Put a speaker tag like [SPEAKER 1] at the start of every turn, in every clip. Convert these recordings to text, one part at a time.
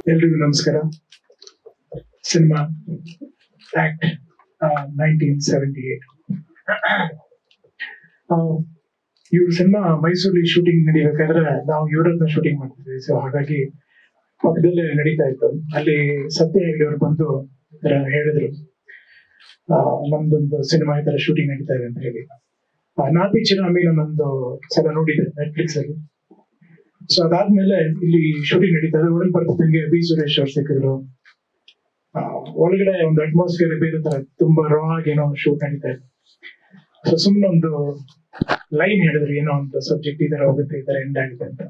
[SPEAKER 1] ಎಲ್ರಿಗೂ ನಮಸ್ಕಾರ cinema Act nineteen seventy eight ಇವ್ರ ಸಿನಿಮಾ ಮೈಸೂರಲ್ಲಿ ಶೂಟಿಂಗ್ ನಡಿಬೇಕಾದ್ರೆ ನಾವು ಇವರನ್ನ ಶೂಟಿಂಗ್ ಮಾಡ್ತಿದ್ವಿ ಸೊ ಹಾಗಾಗಿ ಪಕ್ಕದಲ್ಲೇ ನಡೀತಾ ಇತ್ತು ಅಲ್ಲಿ ಸತ್ಯ ಹೆಗ್ಡೆ ಅವ್ರು ಬಂದು ಈ ತರ ಹೇಳಿದ್ರು ಆ, ನಮ್ದೊಂದು ಸಿನಿಮಾ ಈ ತರ ಶೂಟಿಂಗ್ ನಡೀತಾ ಇದೆ ಅಂತ ಹೇಳಿ ಆ, ನಾತಿ ಚಿರಾಮಿ ನನ್ನೊಂದು ಸಲ ನೋಡಿದೆ ನೆಟ್ಫ್ಲಿಕ್ಸ್ ಅಲ್ಲಿ ಸೊ ಅದಾದ್ಮೇಲೆ ಇಲ್ಲಿ ಶೂಟಿಂಗ್ ನಡೀತಾ ಇದೆ ಒಳಗೆ ಬರ್ತಿದ್ದಂಗೆ ಬಿ ಸುರೇಶ್ ಅವ್ರು ಸಿಕ್ಕಿದ್ರು ಆ, ಒಳಗಡೆ ಒಂದು ಅಟ್ಮಾಸ್ಫಿಯರ್ ಬೇರೆ ತರ ತುಂಬಾ ರಾ ಆಗಿ ಏನೋ ಶೂಟ್ ನಡೀತಾ ಇದೆ ಸೊ ಸುಮ್ಮನೆ ಒಂದು ಲೈನ್ ಹೇಳಿದ್ರು ಏನೋ ಒಂದು ಸಬ್ಜೆಕ್ಟ್ ಈ ತರ ಹೋಗುತ್ತೆ ಈ ತರ ಎಂಡ್ ಆಗುತ್ತೆ ಅಂತ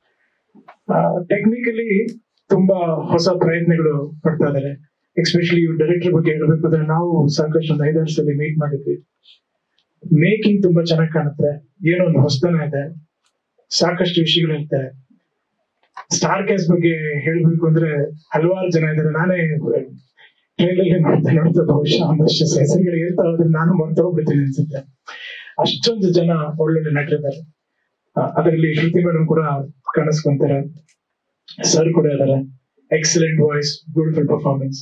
[SPEAKER 1] ಟೆಕ್ನಿಕಲಿ ತುಂಬಾ ಹೊಸ ಪ್ರಯತ್ನಗಳು ಪಡ್ತಾ ಇದ್ದಾರೆ ಎಸ್ಪೆಷಲಿ ಇವ್ರು ಡೈರೆಕ್ಟರ್ ಬಗ್ಗೆ ಹೇಳ್ಬೇಕು ಅಂದ್ರೆ ನಾವು ಸಾಕಷ್ಟು ಒಂದು ಐದಾರು ಸಲ ಮೀಟ್ ಮಾಡಿದ್ವಿ ಮೇಕಿಂಗ್ ತುಂಬಾ ಚೆನ್ನಾಗಿ ಕಾಣುತ್ತೆ ಏನೋ ಒಂದು ಹೊಸತನ ಇದೆ ಸಾಕಷ್ಟು ವಿಷಯಗಳಿರ್ತವೆ ಸ್ಟಾರ್ ಕ್ಯಾಸ್ ಬಗ್ಗೆ ಹೇಳ್ಬೇಕು ಅಂದ್ರೆ ಹಲವಾರು ಜನ ಇದ್ದಾರೆ ನಾನೇ ಟ್ರೈಲಲ್ಲಿ ನೋಡ್ತಾ ನೋಡ್ತಾ ಬಹುಶಃ ಒಂದಷ್ಟು ಹೆಸರುಗಳು ಹೇಳ್ತಾ ಹೋದ್ರೆ ನಾನು ಮರ್ತ ಹೋಗ್ಬಿಡ್ತೀನಿ ಅನ್ಸುತ್ತೆ ಅಷ್ಟೊಂದು ಜನ ಒಳ್ಳೊಳ್ಳೆ ನಟರಿದ್ದಾರೆ ಆ, ಅದರಲ್ಲಿ ಶ್ರುತಿ ಮೇಡಮ್ ಕೂಡ ಕಾಣಿಸ್ಕೊಂತಾರೆ ಸರ್ ಕೂಡ ಇದ್ದಾರೆ excellent voice beautiful performance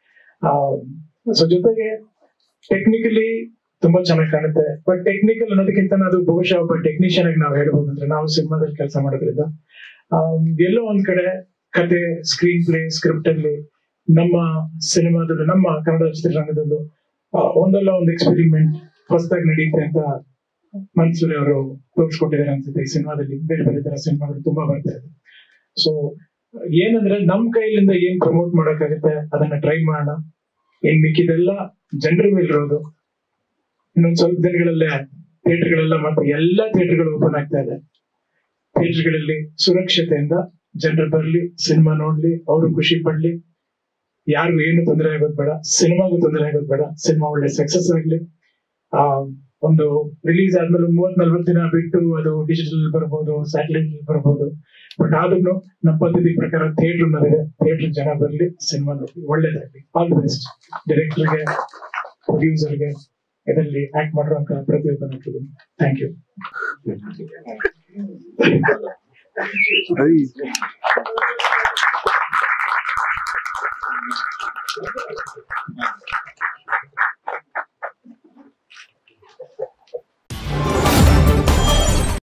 [SPEAKER 1] so ಜೊತೆಗೆ ಟೆಕ್ನಿಕಲಿ ತುಂಬಾ ಚೆನ್ನಾಗಿ ಕಾಣುತ್ತೆ ಬಟ್ ಟೆಕ್ನಿಕಲ್ ಅನ್ನೋದಕ್ಕಿಂತ ಅದು ಬಹುಶಃ ಒಬ್ಬ ಟೆಕ್ನಿಷಿಯನ್ ಆಗಿ ನಾವು ಹೇಳ್ಬೋದು ಅಂದ್ರೆ ನಾವು ಸಿನಿಮಾದಲ್ಲಿ ಕೆಲಸ ಮಾಡೋದ್ರಿಂದ ಆಮ್, ಎಲ್ಲೋ ಒಂದ್ ಕಡೆ ಕತೆ ಸ್ಕ್ರೀನ್ ಪ್ಲೇ ಸ್ಕ್ರಿಪ್ಟ್ ಅಲ್ಲಿ ನಮ್ಮ ಸಿನಿಮಾದಲ್ಲೂ ನಮ್ಮ ಕನ್ನಡ ಚಿತ್ರರಂಗದಲ್ಲೂ ಆ, ಒಂದಲ್ಲ ಒಂದು ಎಕ್ಸ್ಪೆರಿಮೆಂಟ್ ಹೊಸದಾಗಿ ನಡೆಯುತ್ತೆ ಅಂತ ಮನ್ಸೂರಿ ಅವರು ತೋರಿಸ್ಕೊಟ್ಟಿದ್ದಾರೆ ಅನ್ಸುತ್ತೆ ಈ ಸಿನಿಮಾದಲ್ಲಿ ಬೇರೆ ಬೇರೆ ತರ ಸಿನಿಮಾಗಳು ತುಂಬಾ ಬರ್ತಾ ಇದೆ ಸೊ ಏನಂದ್ರೆ ನಮ್ ಕೈಲಿಂದ ಏನ್ ಪ್ರಮೋಟ್ ಮಾಡಕ್ಕಾಗುತ್ತೆ ಅದನ್ನ ಟ್ರೈ ಮಾಡೋಣ ಏನ್ ಮಿಕ್ಕಿದೆಲ್ಲ ಜನರ ಮೇಲೆ ಇರೋದು ಇನ್ನೊಂದ್ ಸ್ವಲ್ಪ ದಿನಗಳಲ್ಲೇ ಥಿಯೇಟರ್ಗಳೆಲ್ಲ ಮತ್ತೆ ಎಲ್ಲಾ ಥಿಯೇಟರ್ಗಳು ಓಪನ್ ಆಗ್ತಾ ಇದೆ ಥಿಯೇಟರ್ಗಳಲ್ಲಿ ಸುರಕ್ಷತೆಯಿಂದ ಜನರು ಬರ್ಲಿ ಸಿನಿಮಾ ನೋಡ್ಲಿ ಅವರು ಖುಷಿ ಪಡ್ಲಿ ಯಾರಿಗೂ ಏನು ತೊಂದರೆ ಆಗೋದು ಬೇಡ ಸಿನಿಮಾಗೂ ತೊಂದರೆ ಆಗೋದು ಬೇಡ ಸಿನಿಮಾ ಒಳ್ಳೆ ಸಕ್ಸಸ್ ಆಗ್ಲಿ ಆ ಒಂದು ರಿಲೀಸ್ ಆದ್ಮೇಲೆ ಒಂದು ಮೂವತ್ ನಲ್ವತ್ತು ದಿನ ಬಿಟ್ಟು ಅದು ಡಿಜಿಟಲ್ ಬರ್ಬೋದು ಸ್ಯಾಟಲೈಟ್ ಬರ್ಬೋದು ಬಟ್ ಆದ್ರೂ ನಮ್ಮ ಪದ್ಧತಿ ಪ್ರಕಾರ ಥಿಯೇಟರ್ ಅನ್ನೋದಿದೆ ಥಿಯೇಟರ್ ಜನ ಬರ್ಲಿ ಸಿನಿಮಾ ನೋಡಿ ಒಳ್ಳೇದಾಗ್ಲಿ ಆಲ್ ದಿ ಬೆಸ್ಟ್ ಡೈರೆಕ್ಟರ್ಗೆ ಪ್ರೊಡ್ಯೂಸರ್ಗೆ ಇದರಲ್ಲಿ ಆಕ್ಟ್ ಮಾಡಿರುವಂತ ಪ್ರತಿಯೊಬ್ಬ ನಟರಿಗೂ ಥ್ಯಾಂಕ್ ಯು
[SPEAKER 2] Hey.